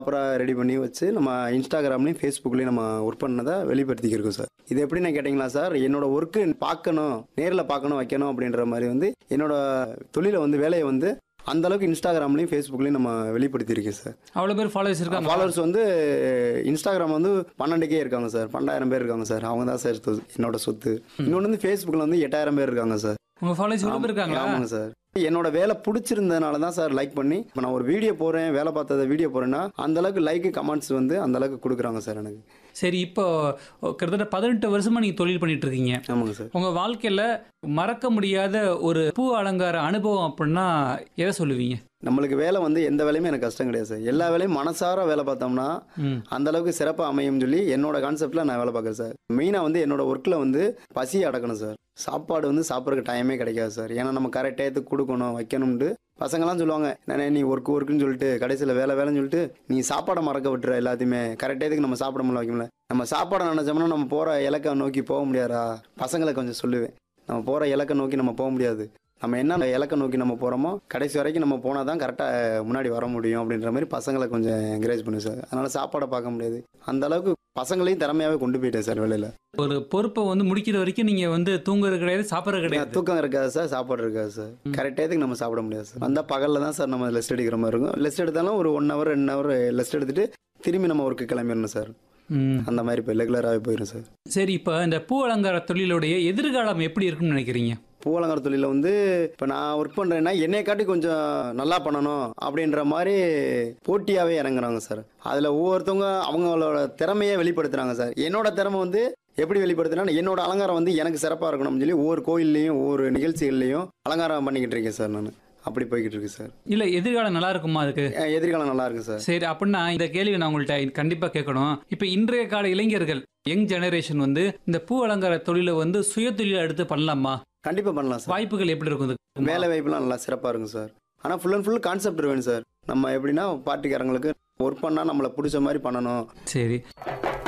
அப்புறம் ரெடி பண்ணி வச்சு நம்ம இன்ஸ்டாகிராம்லையும் ஃபேஸ்புக்லேயும் நம்ம ஒர்க் பண்ணதை வெளிப்படுத்திக்கிருக்கோம் சார் இது எப்படி நான் கேட்டிங்களா சார் என்னோட ஒர்க்கு பார்க்கணும் நேரில் பார்க்கணும் வைக்கணும் அப்படின்ற மாதிரி வந்து என்னோட தொழிலை வந்து வேலையை வந்து அந்த அளவுக்கு இன்ஸ்டாகிராம்லையும் ஃபேஸ்புக்லையும் நம்ம வெளிப்படுத்தியிருக்கேன் சார் அவ்வளோ பேர் ஃபாலோவர்ஸ் இருக்காங்க ஃபாலோவர்ஸ் வந்து இன்ஸ்டாகிராம் வந்து பன்னெண்டுக்கே இருக்காங்க சார் பன்னெண்டாயிரம் பேர் இருக்காங்க சார் அவங்க தான் சார் சொத்து- என்னோட சொத்து இன்னொன்று வந்து ஃபேஸ்புக்கில் வந்து எட்டாயிரம் பேர் இருக்காங்க சார் உங்க ஃபாலோவர்ஸ் இவ்வளோ பேர் இருக்காங்களா ஆமாங்க சார் என்னோட வேலை பிடிச்சிருந்ததுனால தான் சார் லைக் பண்ணி இப்போ நான் ஒரு வீடியோ போகிறேன் வேலை பார்த்தத வீடியோ போகிறேன்னா அந்த அளவுக்கு லைக் கமெண்ட்ஸ் வந்து அந்த அளவுக்கு கொடுக்குறாங்க சார் எனக்கு சரி இப்போ கிட்டத்தட்ட பதினெட்டு வருஷமா நீங்க தொழில் பண்ணிட்டு இருக்கீங்க ஆமாங்க சார் உங்க வாழ்க்கையில மறக்க முடியாத ஒரு பூ அலங்கார அனுபவம் அப்படின்னா எதை சொல்லுவீங்க நம்மளுக்கு வேலை வந்து எந்த வேலையுமே எனக்கு கஷ்டம் கிடையாது சார் எல்லா வேலையும் மனசார வேலை பார்த்தோம்னா ம் அந்த அளவுக்கு சிறப்பாக அமையும்னு சொல்லி என்னோட கான்செப்டில் நான் வேலை பார்க்குறேன் சார் மெயினாக வந்து என்னோட ஒர்க்கில் வந்து பசியை அடக்கணும் சார் சாப்பாடு வந்து சாப்பிட்றதுக்கு டைமே கிடைக்காது சார் ஏன்னா நம்ம கரெக்ட் டயத்துக்கு கொடுக்கணும் வைக்கணும்ட்டு பசங்களாம் சொல்லுவாங்க நானே நீ ஒர்க் ஒர்க்குன்னு சொல்லிட்டு கடைசியில் வேலை வேலைன்னு சொல்லிட்டு நீ சாப்பாடை மறக்க விட்டுற எல்லாத்தையுமே கரெக்ட் டயத்துக்கு நம்ம சாப்பிட முடியல வைக்க முடியல நம்ம சாப்பாடை நினச்சோம்னா நம்ம போகிற இலக்கை நோக்கி போக முடியாதா பசங்களை கொஞ்சம் சொல்லுவேன் நம்ம போகிற இலக்கை நோக்கி நம்ம போக முடியாது நம்ம என்ன இலக்கை நோக்கி நம்ம போகிறோமோ கடைசி வரைக்கும் நம்ம போனால் தான் கரெக்டாக முன்னாடி வர முடியும் அப்படின்ற மாதிரி பசங்களை கொஞ்சம் என்கரேஜ் பண்ணு சார் அதனால் சாப்பாடை பார்க்க முடியாது அந்த அளவுக்கு பசங்களையும் திறமையாகவே கொண்டு போயிட்டேன் சார் வேலையில் ஒரு பொறுப்பை வந்து முடிக்கிற வரைக்கும் நீங்க வந்து தூங்குறது கிடையாது சாப்பிட்றது கிடையாது தூக்கம் இருக்காது சார் சாப்பாடு இருக்காது சார் கரெக்ட் டயத்துக்கு நம்ம சாப்பிட முடியாது சார் வந்தால் பகலில் தான் சார் நம்ம லெஸ்ட் எடுக்கிற மாதிரி இருக்கும் லெஸ்ட் எடுத்தாலும் ஒரு ஒன் ஹவர் ரெண்டு ஹவர் லெஸ்ட் எடுத்துட்டு திரும்பி நம்ம ஒர்க்கு கிளம்பிடணும் சார் ம். அந்த மாதிரி இப்போ ரெகுலராகவே போயிடும் சார் சரி இப்போ இந்த பூ அலங்கார தொழிலுடைய எதிர்காலம் எப்படி இருக்கும்னு நினைக்கிறீங்க பூவலங்கார தொழிலில் வந்து இப்போ நான் ஒர்க் பண்ணுறேன்னா என்னைய காட்டி கொஞ்சம் நல்லா பண்ணணும் அப்படின்ற மாதிரி போட்டியாகவே இறங்குறாங்க சார் அதில் ஒவ்வொருத்தவங்க அவங்களோட திறமையை வெளிப்படுத்துகிறாங்க சார் என்னோட திறமை வந்து எப்படி வெளிப்படுத்துனா என்னோட அலங்காரம் வந்து எனக்கு சிறப்பாக இருக்கணும்னு சொல்லி ஒவ்வொரு கோயில்லையும் ஒவ்வொரு நிகழ்ச்சிகள்லையும் அலங்காரம் பண்ணிக்கிட்டு இருக்கேன் சார் நான் அப்படி போய்கிட்டு இருக்கு சார் இல்ல எதிர்காலம் நல்லா இருக்குமா அதுக்கு அஹ் எதிர்காலம் நல்லா இருக்கு சார் சரி அப்படின்னா இந்த கேள்வி நான் உங்கள்கிட்ட கண்டிப்பா கேட்கணும் இப்ப இன்றைய கால இளைஞர்கள் யங் ஜெனரேஷன் வந்து இந்த பூ அலங்கார தொழிலை வந்து சுய தொழிலை எடுத்து பண்ணலாமா கண்டிப்பாக பண்ணலாம் சார் வாய்ப்புகள் எப்படி இருக்கும் இதுக்கு? வேலை வாய்ப்புலாம் நல்லா சிறப்பாக இருக்கும் சார் ஆனால் ஃபுல் அண்ட் ஃபுல் கான்செப்ட் வேணும் சார் நம்ம எப்படின்னா பார்ட்டிக்காரங்களுக்கு ஒர்க் பண்ணால் நம்மளை பிடிச்ச மாதிரி பண்ணணும் சரி